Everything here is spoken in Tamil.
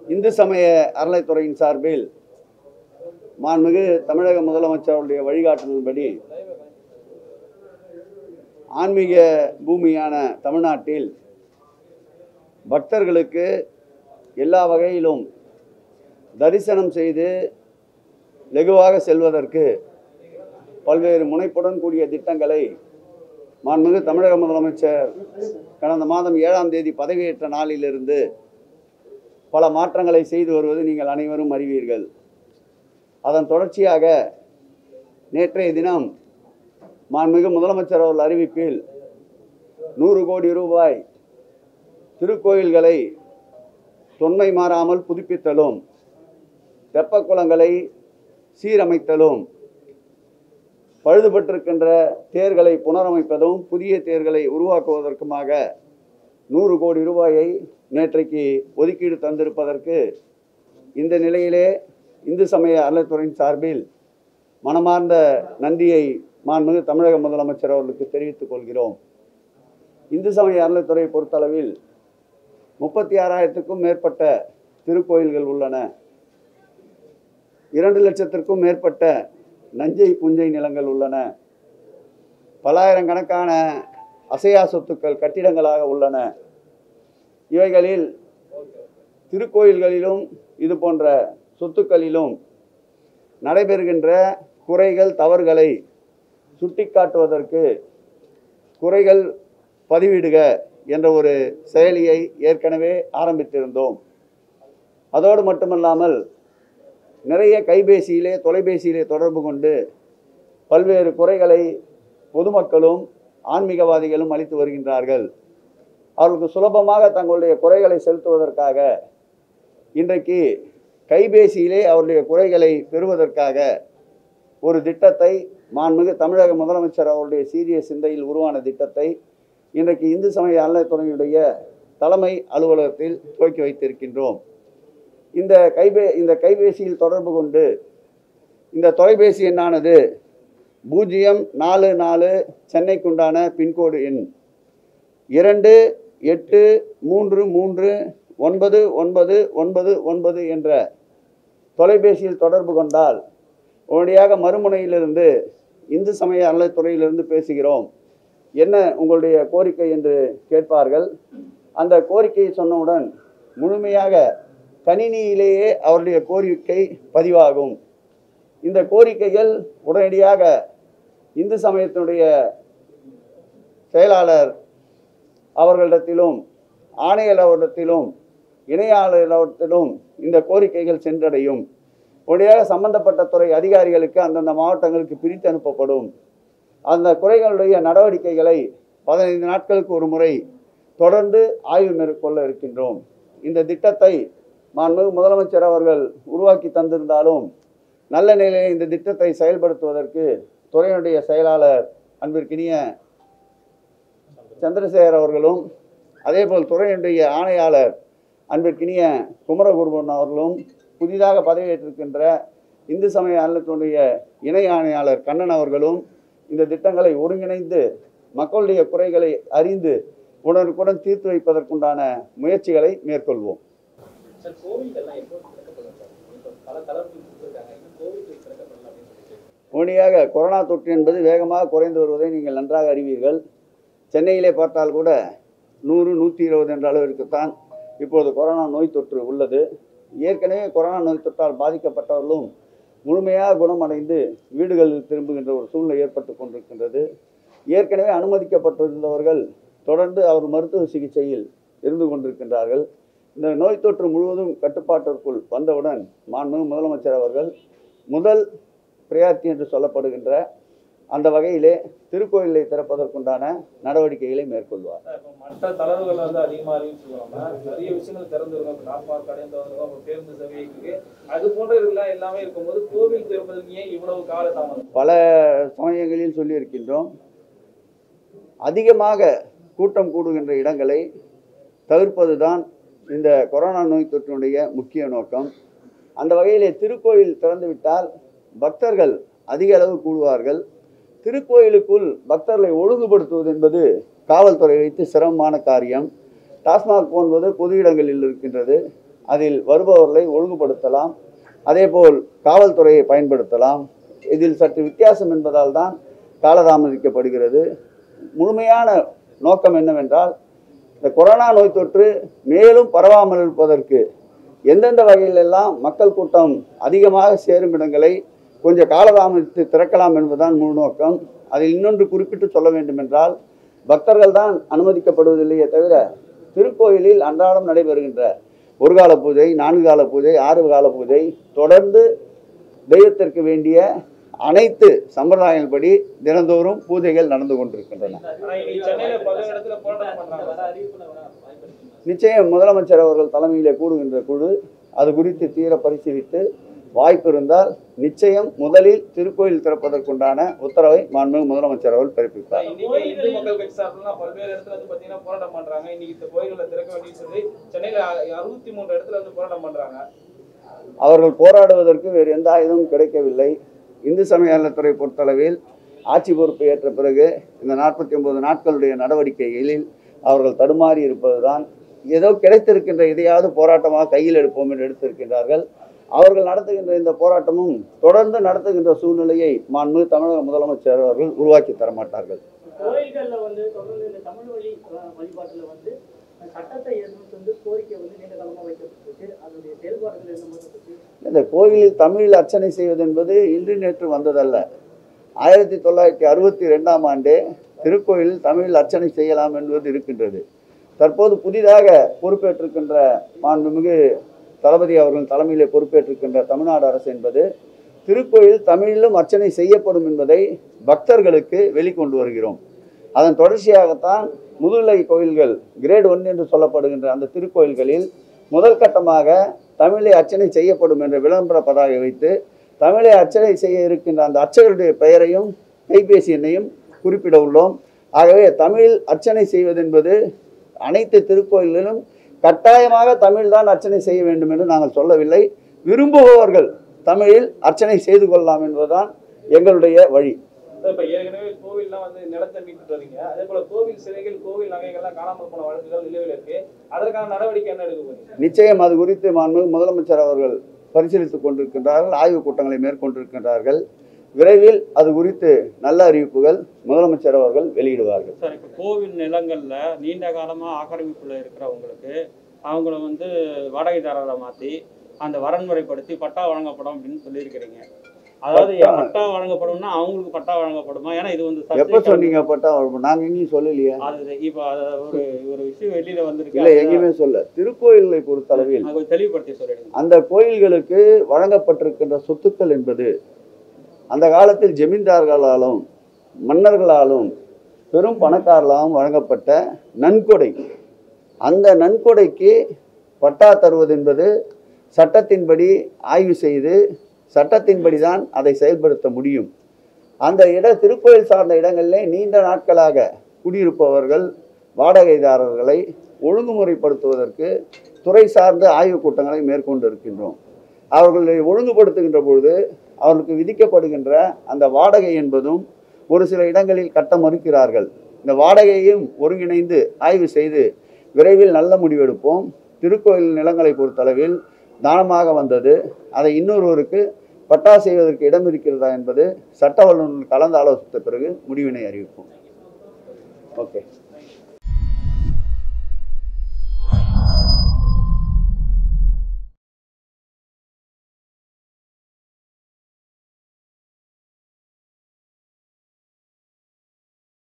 இந்து சமய அறநிலைத்துறையின் சார்பில் மாண்புமிகு தமிழக முதலமைச்சருடைய வழிகாட்டுதல்படி ஆன்மீக பூமியான தமிழ்நாட்டில் பக்தர்களுக்கு எல்லா வகையிலும் தரிசனம் செய்து லெகுவாக செல்வதற்கு பல்வேறு முனைப்புடன் கூடிய திட்டங்களை மாண்புமிகு தமிழக முதலமைச்சர் கடந்த மாதம் ஏழாம் தேதி பதவியேற்ற நாளிலிருந்து பல மாற்றங்களை செய்து வருவது நீங்கள் அனைவரும் அறிவீர்கள் அதன் தொடர்ச்சியாக நேற்றைய தினம் மாண்புமிகு முதலமைச்சர் அவர்கள் அறிவிப்பில் நூறு கோடி ரூபாய் திருக்கோயில்களை தொன்மை மாறாமல் புதுப்பித்தலும் தெப்பக்குளங்களை சீரமைத்தலும் பழுதுபட்டிருக்கின்ற தேர்களை புனரமைப்பதும் புதிய தேர்களை உருவாக்குவதற்குமாக நூறு கோடி ரூபாயை நேற்றைக்கு ஒதுக்கீடு தந்திருப்பதற்கு இந்த நிலையிலே இந்து சமய அறநிலைத்துறையின் சார்பில் மனமார்ந்த நன்றியை மாண்புமிகு தமிழக முதலமைச்சர் அவர்களுக்கு தெரிவித்துக் கொள்கிறோம் இந்து சமய அறநிலைத்துறையை பொறுத்தளவில் முப்பத்தி ஆறாயிரத்துக்கும் மேற்பட்ட திருக்கோயில்கள் உள்ளன இரண்டு லட்சத்திற்கும் மேற்பட்ட நஞ்சை புஞ்சை நிலங்கள் உள்ளன பல்லாயிரக்கணக்கான அசையா சொத்துக்கள் கட்டிடங்களாக உள்ளன இவைகளில் திருக்கோயில்களிலும் இது போன்ற சொத்துக்களிலும் நடைபெறுகின்ற குறைகள் தவறுகளை சுட்டிக்காட்டுவதற்கு குறைகள் பதிவிடுக என்ற ஒரு செயலியை ஏற்கனவே ஆரம்பித்திருந்தோம் அதோடு மட்டுமல்லாமல் நிறைய கைபேசியிலே தொலைபேசியிலே தொடர்பு கொண்டு பல்வேறு குறைகளை பொதுமக்களும் ஆன்மீகவாதிகளும் அளித்து வருகின்றார்கள் அவர்களுக்கு சுலபமாக தங்களுடைய குறைகளை செலுத்துவதற்காக இன்றைக்கு கைபேசியிலே அவருடைய குறைகளை பெறுவதற்காக ஒரு திட்டத்தை மாண்புமிகு தமிழக முதலமைச்சர் அவருடைய சீரிய சிந்தையில் உருவான திட்டத்தை இன்றைக்கு இந்து சமய அறநிலைத்துறையுடைய தலைமை அலுவலகத்தில் துவக்கி வைத்திருக்கின்றோம் இந்த கைபே இந்த கைபேசியில் தொடர்பு கொண்டு இந்த தொலைபேசி எண்ணானது பூஜ்ஜியம் நாலு நாலு சென்னைக்குண்டான பின்கோடு எண் இரண்டு எட்டு மூன்று மூன்று ஒன்பது ஒன்பது ஒன்பது ஒன்பது என்ற தொலைபேசியில் தொடர்பு கொண்டால் உடனடியாக மறுமுனையிலிருந்து இந்து சமய அறநிலைத்துறையிலிருந்து பேசுகிறோம் என்ன உங்களுடைய கோரிக்கை என்று கேட்பார்கள் அந்த கோரிக்கையை சொன்னவுடன் முழுமையாக கணினியிலேயே அவருடைய கோரிக்கை பதிவாகும் இந்த கோரிக்கைகள் உடனடியாக இந்து சமயத்தினுடைய செயலாளர் அவர்களிடத்திலும் ஆணையாளரிடத்திலும் இணையாளரிடத்திலும் இந்த கோரிக்கைகள் சென்றடையும் உடனடியாக சம்பந்தப்பட்ட துறை அதிகாரிகளுக்கு அந்தந்த மாவட்டங்களுக்கு பிரித்து அனுப்பப்படும் அந்த குறைகளுடைய நடவடிக்கைகளை பதினைந்து நாட்களுக்கு ஒரு முறை தொடர்ந்து ஆய்வு மேற்கொள்ள இருக்கின்றோம் இந்த திட்டத்தை மாண்புமிகு முதலமைச்சர் அவர்கள் உருவாக்கி தந்திருந்தாலும் நல்ல நிலையில் இந்த திட்டத்தை செயல்படுத்துவதற்கு துறையினுடைய செயலாளர் அன்பிற்கினிய சந்திரசேகர் அவர்களும் அதேபோல் துறையினுடைய ஆணையாளர் அன்பிற்கினிய குமரகுருபன் அவர்களும் புதிதாக பதவியேற்றிருக்கின்ற இந்து சமய அறநிலையத்துடைய இணை ஆணையாளர் கண்ணன் அவர்களும் இந்த திட்டங்களை ஒருங்கிணைந்து மக்களுடைய குறைகளை அறிந்து உடனுக்குடன் தீர்த்து வைப்பதற்குண்டான முயற்சிகளை மேற்கொள்வோம் சார் கோவில்கள்லாம் எப்போ திறக்கப்படும் சார் இப்போ பல தளர்வுகள் கொடுத்துருக்காங்க இன்னும் கோவில்கள் திறக்கப்படல அப்படின்னு சொல்லிட்டு உடனடியாக கொரோனா தொற்று என்பது வேகமாக குறைந்து வருவதை நீங்கள் நன்றாக அறிவீர்கள் சென்னையிலே பார்த்தால் கூட நூறு நூற்றி இருபது என்ற அளவிற்குத்தான் இப்போது கொரோனா நோய் தொற்று உள்ளது ஏற்கனவே கொரோனா நோய் தொற்றால் பாதிக்கப்பட்டவர்களும் முழுமையாக குணமடைந்து வீடுகளில் திரும்புகின்ற ஒரு சூழ்நிலை ஏற்பட்டு கொண்டிருக்கின்றது ஏற்கனவே அனுமதிக்கப்பட்டிருந்தவர்கள் தொடர்ந்து அவர் மருத்துவ சிகிச்சையில் இருந்து கொண்டிருக்கின்றார்கள் இந்த நோய் தொற்று முழுவதும் கட்டுப்பாட்டிற்குள் வந்தவுடன் மாண்புமிகு முதலமைச்சர் அவர்கள் முதல் பிரியாரிட்டி என்று சொல்லப்படுகின்ற அந்த வகையிலே திருக்கோயிலை திறப்பதற்குண்டான நடவடிக்கைகளை மேற்கொள்வார் சார், இப்போ மற்ற தளர்வுகள் வந்து அதிகமாக இருக்குன்னு சொல்லுவாங்க நிறைய விஷயங்கள் திறந்துருக்கும் இப்போ டாஸ்மாக் கடை திறந்துருக்கும் அப்புறம் பேருந்து சேவை இருக்கு அது போன்ற இதெல்லாம் எல்லாமே இருக்கும்போது கோவில் திறப்பதற்கு ஏன் இவ்வளவு கால தாமதம் பல சமயங்களில் சொல்லியிருக்கின்றோம் அதிகமாக கூட்டம் கூடுகின்ற இடங்களை தவிர்ப்பதுதான் இந்த கொரோனா நோய் தொற்றினுடைய முக்கிய நோக்கம் அந்த வகையிலே திருக்கோயில் திறந்துவிட்டால் பக்தர்கள் அதிக அளவு கூடுவார்கள் திருக்கோயிலுக்குள் பக்தர்களை ஒழுங்குபடுத்துவது என்பது காவல்துறை வைத்து சிரமமான காரியம் டாஸ்மாக் போன்பது பொது இடங்களில் இருக்கின்றது அதில் வருபவர்களை ஒழுங்குபடுத்தலாம் அதேபோல் காவல்துறையை பயன்படுத்தலாம் இதில் சற்று வித்தியாசம் என்பதால் தான் காலதாமதிக்கப்படுகிறது முழுமையான நோக்கம் என்னவென்றால் இந்த கொரோனா நோய் தொற்று மேலும் பரவாமல் இருப்பதற்கு எந்தெந்த வகையிலெல்லாம் மக்கள் கூட்டம் அதிகமாக சேரும் இடங்களை கொஞ்சம் காலதாமதித்து திறக்கலாம் என்பதுதான் முழு நோக்கம் அதில் இன்னொன்று குறிப்பிட்டு சொல்ல வேண்டுமென்றால் பக்தர்கள் தான் அனுமதிக்கப்படுவதில்லையே தவிர திருக்கோயிலில் அன்றாடம் நடைபெறுகின்ற ஒரு கால பூஜை நான்கு கால பூஜை ஆறு கால பூஜை தொடர்ந்து தெய்வத்திற்கு வேண்டிய அனைத்து சம்பிரதாயங்கள்படி தினந்தோறும் பூஜைகள் நடந்து கொண்டிருக்கின்றன ஆனா இன்னைக்கு சென்னையில பல இடத்துல போராட்டம் பண்றாங்க நிச்சயம் முதலமைச்சர் அவர்கள் தலைமையிலே கூடுகின்ற குழு அது குறித்து தீர பரிசீலித்து வாய்ப்பு இருந்தால் நிச்சயம் முதலில் திருக்கோயில் திறப்பதற்குண்டான உத்தரவை மாண்புமிகு முதலமைச்சர் அவர்கள் பிறப்பிப்பார் இன்னைக்கு இந்து மக்கள் கட்சி சார்பில் பல்வேறு இடத்துல வந்து பாத்தீங்கன்னா போராட்டம் பண்றாங்க இன்னைக்கு இந்த கோயில்களை திறக்க வேண்டியது சொல்லி சென்னையில அறுபத்தி மூன்று இடத்துல வந்து போராட்டம் பண்றாங்க அவர்கள் போராடுவதற்கு வேறு எந்த ஆயுதமும் கிடைக்கவில்லை இந்து சமய அறநிலையத்துறை பொறுத்தளவில் ஆட்சி பொறுப்பு ஏற்ற பிறகு இந்த நாற்பத்தி ஒன்பது நாட்களுடைய நடவடிக்கைகளில் அவர்கள் தடுமாறி இருப்பதுதான் ஏதோ கிடைத்திருக்கின்ற இதையாவது போராட்டமாக கையில் எடுப்போம் என்று எடுத்திருக்கின்றார்கள் அவர்கள் நடத்துகின்ற இந்த போராட்டமும் தொடர்ந்து நடத்துகின்ற சூழ்நிலையை மாண்பு தமிழக முதலமைச்சர் அவர்கள் உருவாக்கி தர மாட்டார்கள் கோயில்கள்ல வந்து தொடர்ந்து இந்த தமிழ் வழி அஹ், வழிபாட்டுல வந்து அஹ், சட்டத்தை எதிர்த்து வந்து கோரிக்கை வந்து நீண்ட காலமா வைக்கப்பட்டிருக்கு அதனுடைய செயல்பாடுகள் என்ன மாதிரி இந்த கோவிலில் தமிழில் அர்ச்சனை செய்வது என்பது இன்று நேற்று வந்ததல்ல ஆயிரத்தி தொள்ளாயிரத்தி அறுபத்தி ரெண்டாம் ஆண்டே திருக்கோயிலில் தமிழில் அர்ச்சனை செய்யலாம் என்பது இருக்கின்றது தற்போது புதிதாக பொறுப்பேற்றிருக்கின்ற மாண்புமிகு தளபதி அவர்கள் தலைமையிலே பொறுப்பேற்றிருக்கின்ற தமிழ்நாடு அரசு என்பது திருக்கோயில் தமிழிலும் அர்ச்சனை செய்யப்படும் என்பதை பக்தர்களுக்கு வெளிக்கொண்டு வருகிறோம் அதன் தொடர்ச்சியாகத்தான் முதுநிலை கோயில்கள் கிரேட் ஒன் என்று சொல்லப்படுகின்ற அந்த திருக்கோயில்களில் முதல் கட்டமாக தமிழை அர்ச்சனை செய்யப்படும் என்ற விளம்பர பதாகை வைத்து தமிழை அர்ச்சனை செய்ய இருக்கின்ற அந்த அர்ச்சகருடைய பெயரையும் கைபேசி எண்ணையும் குறிப்பிட உள்ளோம் ஆகவே தமிழில் அர்ச்சனை செய்வது என்பது அனைத்து திருக்கோயில்களிலும் கட்டாயமாக தமிழ்தான் அர்ச்சனை செய்ய வேண்டும் என்று நாங்கள் சொல்லவில்லை விரும்புபவர்கள் தமிழில் அர்ச்சனை செய்து கொள்ளலாம் என்பதுதான் எங்களுடைய வழி இப்ப ஏற்கனவே கோவில்லாம் வந்து நிலத்தை மீட்டுட்டு வரீங்க அதே போல கோவில் சிலைகள் கோவில் நகைகள்லாம் காணாமல் போன வழக்குகள் நிலுவையில் இருக்கு அதற்கான நடவடிக்கை என்ன எடுக்க போறீங்க நிச்சயம் அது குறித்து மாண்பு முதலமைச்சர் அவர்கள் பரிசீலித்துக் கொண்டிருக்கின்றார்கள் ஆய்வுக் கூட்டங்களை மேற்கொண்டிருக்கின்றார்கள் விரைவில் அது குறித்து நல்ல அறிவிப்புகள் முதலமைச்சர் அவர்கள் வெளியிடுவார்கள் சார் இப்போ கோவில் நிலங்களில் நீண்ட காலமாக ஆக்கிரமிப்பில் இருக்கிறவங்களுக்கு அவங்கள வந்து வாடகைதாரரை மாற்றி அந்த வரன்முறைப்படுத்தி பட்டா வழங்கப்படும் அப்படின்னு சொல்லியிருக்கிறீங்க அதாவது பட்டா- பட்டா வழங்கப்படும்னா அவங்களுக்கு பட்டா வழங்கப்படுமா ஏன்னா இது வந்து எப்ப சர்ச்சைக்கு சொன்னீங்க பட்டா நாங்க எங்கேயும் சொல்லலையே அது இப்போ அது ஒரு ஒரு விஷயம் வெளியில வந்திருக்கு இல்ல எங்கேயுமே சொல்ல திருக்கோயில்களை பொறுத்தளவில் அது கொஞ்சம் தெளிவுபடுத்தி சொல்லிடுங்க அந்த கோயில்களுக்கு வழங்கப்பட்டிருக்கின்ற சொத்துக்கள் என்பது அந்த காலத்தில் ஜமீன்தார்களாலும் மன்னர்களாலும் பெரும் பணக்காரர்களாலும் வழங்கப்பட்ட நன்கொடை அந்த நன்கொடைக்கு பட்டா தருவது என்பது சட்டத்தின்படி ஆய்வு செய்து சட்டத்தின்படி தான் அதை செயல்படுத்த முடியும் அந்த இட திருக்கோயில் சார்ந்த இடங்களிலே நீண்ட நாட்களாக குடியிருப்பவர்கள் வாடகைதாரர்களை ஒழுங்குமுறைப்படுத்துவதற்கு துறை சார்ந்த ஆய்வுக் கூட்டங்களை மேற்கொண்டு இருக்கின்றோம் அவர்களை ஒழுங்குபடுத்துகின்ற பொழுது அவர்களுக்கு விதிக்கப்படுகின்ற அந்த வாடகை என்பதும் ஒரு சில இடங்களில் கட்ட மறுக்கிறார்கள் இந்த வாடகையையும் ஒருங்கிணைந்து ஆய்வு செய்து விரைவில் நல்ல முடிவெடுப்போம் திருக்கோயில் நிலங்களை பொறுத்தளவில் தானமாக வந்தது அதை இன்னொருவருக்கு பட்டா செய்வதற்கு இடம் இருக்கிறதா என்பது சட்ட வல்லுநர்கள் கலந்து ஆலோசித்த பிறகு முடிவினை அறிவிப்போம் ஓகே